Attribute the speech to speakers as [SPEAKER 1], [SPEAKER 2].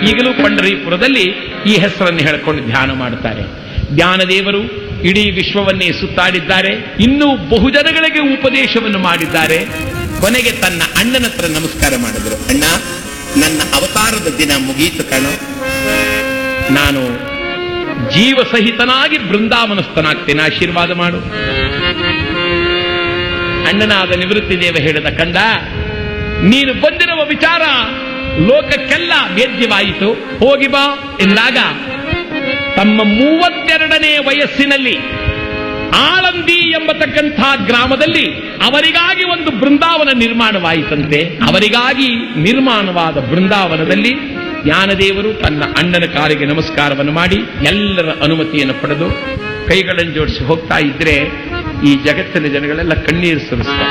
[SPEAKER 1] ಈಗಲೂ ಪಂಡರೀಪುರದಲ್ಲಿ ಈ ಹೆಸರನ್ನು ಹೇಳಿಕೊಂಡು ಧ್ಯಾನ ಮಾಡುತ್ತಾರೆ ಜ್ಞಾನದೇವರು ಇಡೀ ವಿಶ್ವವನ್ನೇ ಸುತ್ತಾಡಿದ್ದಾರೆ ಇನ್ನೂ ಬಹುಜನಗಳಿಗೆ ಉಪದೇಶವನ್ನು ಮಾಡಿದ್ದಾರೆ ಕೊನೆಗೆ ತನ್ನ ಅಣ್ಣನ ಹತ್ರ ನಮಸ್ಕಾರ ಮಾಡಿದ್ರು ಅಣ್ಣ ನನ್ನ ಅವತಾರದ ದಿನ ಮುಗೀತು ಕಣ ನಾನು ಜೀವ ಸಹಿತನಾಗಿ ಬೃಂದಾವನಸ್ಥನಾಗ್ತೇನೆ ಆಶೀರ್ವಾದ ಮಾಡು ಅಣ್ಣನಾದ ನಿವೃತ್ತಿ ದೇವ ಹೇಳಿದ ಕಂದ ನೀನು ಬಂದಿರುವ ವಿಚಾರ ಲೋಕಕ್ಕೆಲ್ಲ ವೇದ್ಯವಾಯಿತು ಹೋಗಿ ಬಾ ಎಂದಾಗ ತಮ್ಮ ಮೂವತ್ತೆರಡನೇ ವಯಸ್ಸಿನಲ್ಲಿ ಆಳಂದಿ ಎಂಬತಕ್ಕಂಥ ಗ್ರಾಮದಲ್ಲಿ ಅವರಿಗಾಗಿ ಒಂದು ಬೃಂದಾವನ ನಿರ್ಮಾಣವಾಯಿತಂತೆ ಅವರಿಗಾಗಿ ನಿರ್ಮಾಣವಾದ ಬೃಂದಾವನದಲ್ಲಿ ಜ್ಞಾನದೇವರು ತನ್ನ ಅಣ್ಣನ ಕಾಲಿಗೆ ನಮಸ್ಕಾರವನ್ನು ಮಾಡಿ ಎಲ್ಲರ ಅನುಮತಿಯನ್ನು ಪಡೆದು ಕೈಗಳನ್ನು ಜೋಡಿಸಿ ಹೋಗ್ತಾ ಇದ್ರೆ ಈ ಜಗತ್ತಿನ ಜನಗಳೆಲ್ಲ ಕಣ್ಣೀರು ಸುರಿಸ್ತಾರೆ